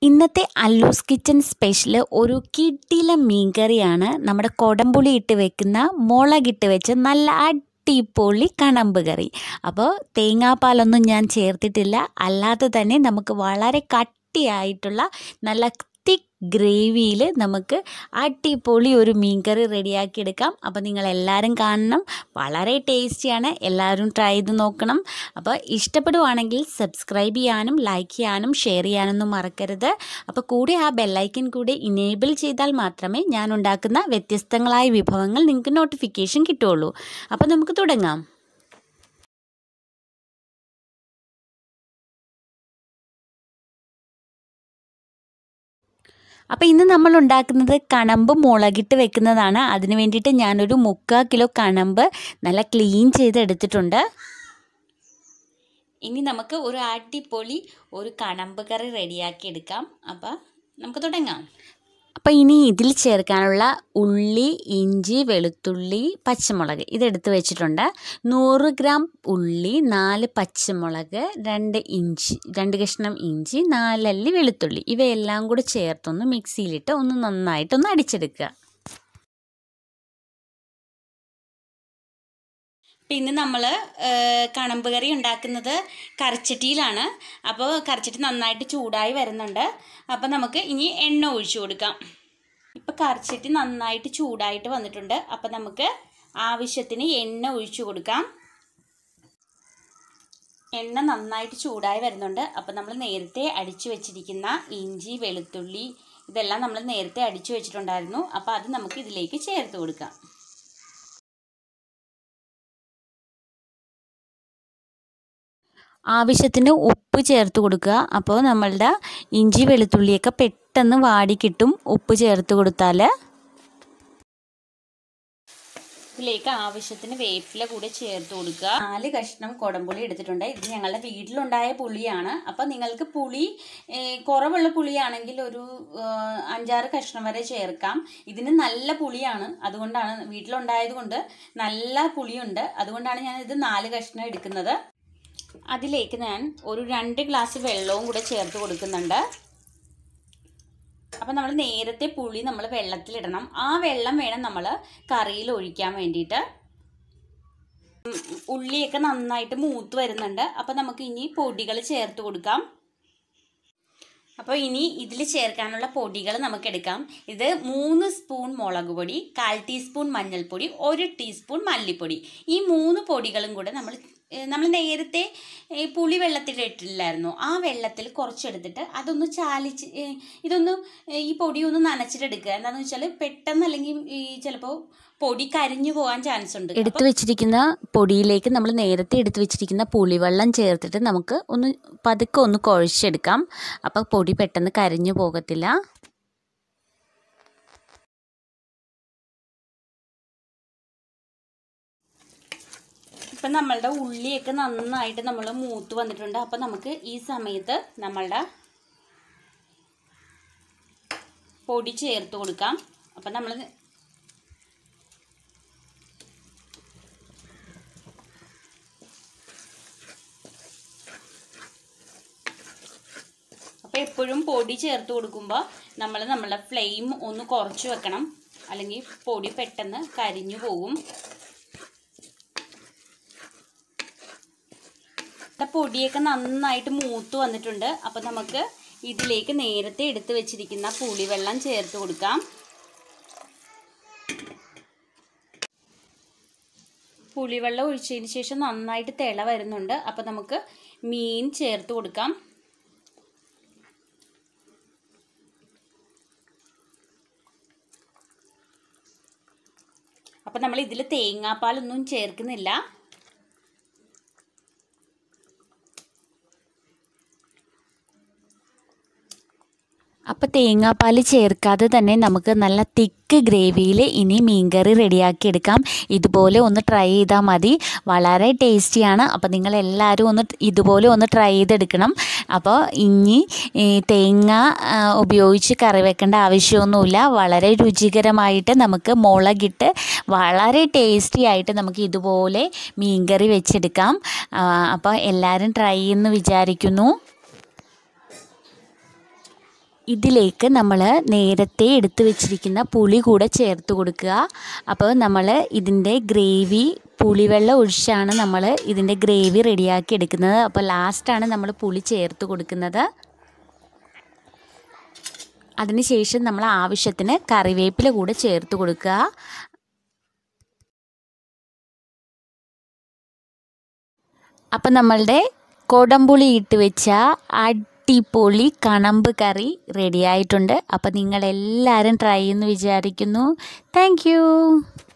ഇന്നത്തെ അല്ലൂസ് kitchen special ഒരു കിട്ടിയിലെ മീൻകറിയാണ് നമ്മുടെ കൊടംപുളി ഇട്ട് വെക്കുന്ന മുളകിട്ട് വെച്ച് നല്ല അടിപൊളി കണമ്പ് കറി അപ്പോൾ തേങ്ങാപ്പാലൊന്നും ഞാൻ ചേർത്തിട്ടില്ല അല്ലാതെ തന്നെ നമുക്ക് വളരെ കട്ടിയായിട്ടുള്ള നല്ല തിക്ക് ഗ്രേവിയിൽ നമുക്ക് അടിപൊളി ഒരു മീൻകറി റെഡിയാക്കി എടുക്കാം അപ്പോൾ നിങ്ങൾ എല്ലാവരും കാണണം വളരെ ടേസ്റ്റിയാണ് എല്ലാവരും ട്രൈ ചെയ്ത് നോക്കണം അപ്പോൾ ഇഷ്ടപ്പെടുവാണെങ്കിൽ സബ്സ്ക്രൈബ് ചെയ്യാനും ലൈക്ക് ചെയ്യാനും ഷെയർ ചെയ്യാനൊന്നും മറക്കരുത് അപ്പോൾ കൂടെ ആ ബെല്ലൈക്കൻ കൂടെ ഇനേബിൾ ചെയ്താൽ മാത്രമേ ഞാൻ ഉണ്ടാക്കുന്ന വ്യത്യസ്തങ്ങളായ വിഭവങ്ങൾ നിങ്ങൾക്ക് നോട്ടിഫിക്കേഷൻ കിട്ടുള്ളൂ അപ്പോൾ നമുക്ക് തുടങ്ങാം അപ്പോൾ ഇന്ന് നമ്മൾ ഉണ്ടാക്കുന്നത് കണമ്പ് മുളകിട്ട് വെക്കുന്നതാണ് അതിന് വേണ്ടിയിട്ട് ഞാനൊരു മുക്കാൽ കിലോ കണമ്പ് നല്ല ക്ലീൻ ചെയ്ത് എടുത്തിട്ടുണ്ട് ഇനി നമുക്ക് ഒരു അടിപൊളി ഒരു കണമ്പ് കറി റെഡിയാക്കി എടുക്കാം അപ്പോൾ നമുക്ക് തുടങ്ങാം അപ്പോൾ ഇനി ഇതിൽ ചേർക്കാനുള്ള ഉള്ളി ഇഞ്ചി വെളുത്തുള്ളി പച്ചമുളക് ഇതെടുത്ത് വെച്ചിട്ടുണ്ട് നൂറ് ഗ്രാം ഉള്ളി നാല് പച്ചമുളക് രണ്ട് ഇഞ്ചി രണ്ട് കഷ്ണം ഇഞ്ചി നാലല്ലി വെളുത്തുള്ളി ഇവയെല്ലാം കൂടെ ചേർത്തൊന്ന് മിക്സിയിലിട്ട് ഒന്ന് നന്നായിട്ടൊന്ന് അടിച്ചെടുക്കുക പിന്നെ നമ്മൾ കണമ്പ് കറി ഉണ്ടാക്കുന്നത് കറിച്ചട്ടിയിലാണ് അപ്പോൾ കറിച്ചട്ടി നന്നായിട്ട് ചൂടായി വരുന്നുണ്ട് അപ്പോൾ നമുക്ക് ഇനി എണ്ണ ഒഴിച്ചു കൊടുക്കാം ഇപ്പോൾ കറിച്ചട്ടി നന്നായിട്ട് ചൂടായിട്ട് വന്നിട്ടുണ്ട് അപ്പോൾ നമുക്ക് ആവശ്യത്തിന് എണ്ണ ഒഴിച്ചു കൊടുക്കാം എണ്ണ നന്നായിട്ട് ചൂടായി വരുന്നുണ്ട് അപ്പോൾ നമ്മൾ നേരത്തെ അടിച്ചു വെച്ചിരിക്കുന്ന ഇഞ്ചി വെളുത്തുള്ളി ഇതെല്ലാം നമ്മൾ നേരത്തെ അടിച്ചു വെച്ചിട്ടുണ്ടായിരുന്നു അപ്പോൾ അത് നമുക്ക് ഇതിലേക്ക് ചേർത്ത് കൊടുക്കാം ആവശ്യത്തിന് ഉപ്പ് ചേർത്ത് കൊടുക്കുക അപ്പോൾ നമ്മളുടെ ഇഞ്ചി വെളുത്തുള്ളിയൊക്കെ പെട്ടെന്ന് വാടി കിട്ടും ഉപ്പ് ചേർത്ത് കൊടുത്താൽ ഇതിലേക്ക് ആവശ്യത്തിന് വേപ്പില കൂടെ ചേർത്ത് കൊടുക്കുക നാല് കഷ്ണം കുടംപുളി എടുത്തിട്ടുണ്ട് ഇത് ഞങ്ങളുടെ വീട്ടിലുണ്ടായ പുളിയാണ് അപ്പോൾ നിങ്ങൾക്ക് പുളി കുറവുള്ള പുളിയാണെങ്കിൽ ഒരു അഞ്ചാറ് കഷ്ണം വരെ ചേർക്കാം ഇതിന് നല്ല പുളിയാണ് അതുകൊണ്ടാണ് വീട്ടിലുണ്ടായത് കൊണ്ട് നല്ല പുളിയുണ്ട് അതുകൊണ്ടാണ് ഞാൻ ഇത് നാല് കഷ്ണം എടുക്കുന്നത് അതിലേക്ക് ഞാൻ ഒരു രണ്ട് ഗ്ലാസ് വെള്ളവും കൂടെ ചേർത്ത് കൊടുക്കുന്നുണ്ട് അപ്പം നമ്മൾ നേരത്തെ പുളി നമ്മൾ വെള്ളത്തിലിടണം ആ വെള്ളം വേണം നമ്മൾ കറിയിൽ ഒഴിക്കാൻ വേണ്ടിയിട്ട് ഉള്ളിയൊക്കെ നന്നായിട്ട് മൂത്ത് വരുന്നുണ്ട് അപ്പം നമുക്ക് ഇനി പൊടികൾ ചേർത്ത് കൊടുക്കാം അപ്പോൾ ഇനി ഇതിൽ ചേർക്കാനുള്ള പൊടികൾ നമുക്ക് എടുക്കാം ഇത് മൂന്ന് സ്പൂൺ മുളക് പൊടി കാൽ ടീസ്പൂൺ മഞ്ഞൾപ്പൊടി ഒരു ടീസ്പൂൺ മല്ലിപ്പൊടി ഈ മൂന്ന് പൊടികളും കൂടെ നമ്മൾ നമ്മൾ നേരത്തെ പുളി വെള്ളത്തിലിട്ടില്ലായിരുന്നു ആ വെള്ളത്തിൽ കുറച്ചെടുത്തിട്ട് അതൊന്ന് ചാലിച്ച് ഇതൊന്ന് ഈ പൊടി ഒന്ന് നനച്ചിട്ടെടുക്കുക എന്താണെന്ന് വെച്ചാൽ പെട്ടെന്ന് അല്ലെങ്കിൽ ഈ ചിലപ്പോൾ പൊടി കരിഞ്ഞു പോകാൻ ചാൻസ് ഉണ്ട് എടുത്തു വെച്ചിരിക്കുന്ന പൊടിയിലേക്ക് നമ്മൾ നേരത്തെ എടുത്തു വെച്ചിരിക്കുന്ന പുളിവെള്ളം ചേർത്തിട്ട് നമുക്ക് ഒന്ന് പതുക്കെ ഒന്ന് കുഴച്ചെടുക്കാം അപ്പോൾ പൊടി പെട്ടെന്ന് കരിഞ്ഞു പോകത്തില്ല ഇപ്പം നമ്മളുടെ ഉള്ളിയൊക്കെ നന്നായിട്ട് നമ്മൾ മൂത്ത് വന്നിട്ടുണ്ട് അപ്പം നമുക്ക് ഈ സമയത്ത് നമ്മളുടെ പൊടി ചേർത്ത് കൊടുക്കാം അപ്പം നമ്മൾ അപ്പോൾ എപ്പോഴും പൊടി ചേർത്ത് കൊടുക്കുമ്പോൾ നമ്മൾ നമ്മളുടെ ഫ്ലെയിം ഒന്ന് കുറച്ച് വെക്കണം അല്ലെങ്കിൽ പൊടി പെട്ടെന്ന് കരിഞ്ഞു പോകും പൊടിയൊക്കെ നന്നായിട്ട് മൂത്ത് വന്നിട്ടുണ്ട് അപ്പോൾ നമുക്ക് ഇതിലേക്ക് നേരത്തെ എടുത്ത് വെച്ചിരിക്കുന്ന പുളിവെള്ളം ചേർത്ത് കൊടുക്കാം പുളിവെള്ളം ഒഴിച്ചതിന് ശേഷം നന്നായിട്ട് തിള വരുന്നുണ്ട് അപ്പോൾ നമുക്ക് മീൻ ചേർത്ത് കൊടുക്കാം അപ്പം നമ്മൾ ഇതിൽ തേങ്ങാപ്പാലൊന്നും ചേർക്കുന്നില്ല അപ്പോൾ തേങ്ങാപ്പാൽ ചേർക്കാതെ തന്നെ നമുക്ക് നല്ല തിക്ക് ഗ്രേവിയിൽ ഇനി മീൻകറി റെഡിയാക്കി എടുക്കാം ഇതുപോലെ ഒന്ന് ട്രൈ ചെയ്താൽ മതി വളരെ ടേസ്റ്റിയാണ് അപ്പോൾ നിങ്ങൾ എല്ലാവരും ഒന്ന് ഇതുപോലെ ഒന്ന് ട്രൈ ചെയ്തെടുക്കണം അപ്പോൾ ഇനി തേങ്ങ ഉപയോഗിച്ച് കറി വെക്കേണ്ട ആവശ്യമൊന്നുമില്ല വളരെ രുചികരമായിട്ട് നമുക്ക് മുളകിട്ട് വളരെ ടേസ്റ്റി ആയിട്ട് നമുക്ക് ഇതുപോലെ മീൻകറി വെച്ചെടുക്കാം അപ്പോൾ എല്ലാവരും ട്രൈ ചെയ്യുമെന്ന് വിചാരിക്കുന്നു ഇതിലേക്ക് നമ്മൾ നേരത്തെ എടുത്തു വെച്ചിരിക്കുന്ന പുളി കൂടെ ചേർത്ത് കൊടുക്കുക അപ്പോൾ നമ്മൾ ഇതിൻ്റെ ഗ്രേവി പുളിവെള്ളം ഒഴിച്ചാണ് നമ്മൾ ഇതിൻ്റെ ഗ്രേവി റെഡിയാക്കി എടുക്കുന്നത് അപ്പോൾ ലാസ്റ്റാണ് നമ്മൾ പുളി ചേർത്ത് കൊടുക്കുന്നത് അതിനുശേഷം നമ്മൾ ആവശ്യത്തിന് കറിവേപ്പില കൂടെ ചേർത്ത് കൊടുക്കുക അപ്പം നമ്മളുടെ കൊടംപുളി ഇട്ട് വെച്ച അടിപൊളി കണമ്പ് കറി റെഡി ആയിട്ടുണ്ട് അപ്പം നിങ്ങളെല്ലാവരും ട്രൈ ചെയ്യുമെന്ന് വിചാരിക്കുന്നു താങ്ക്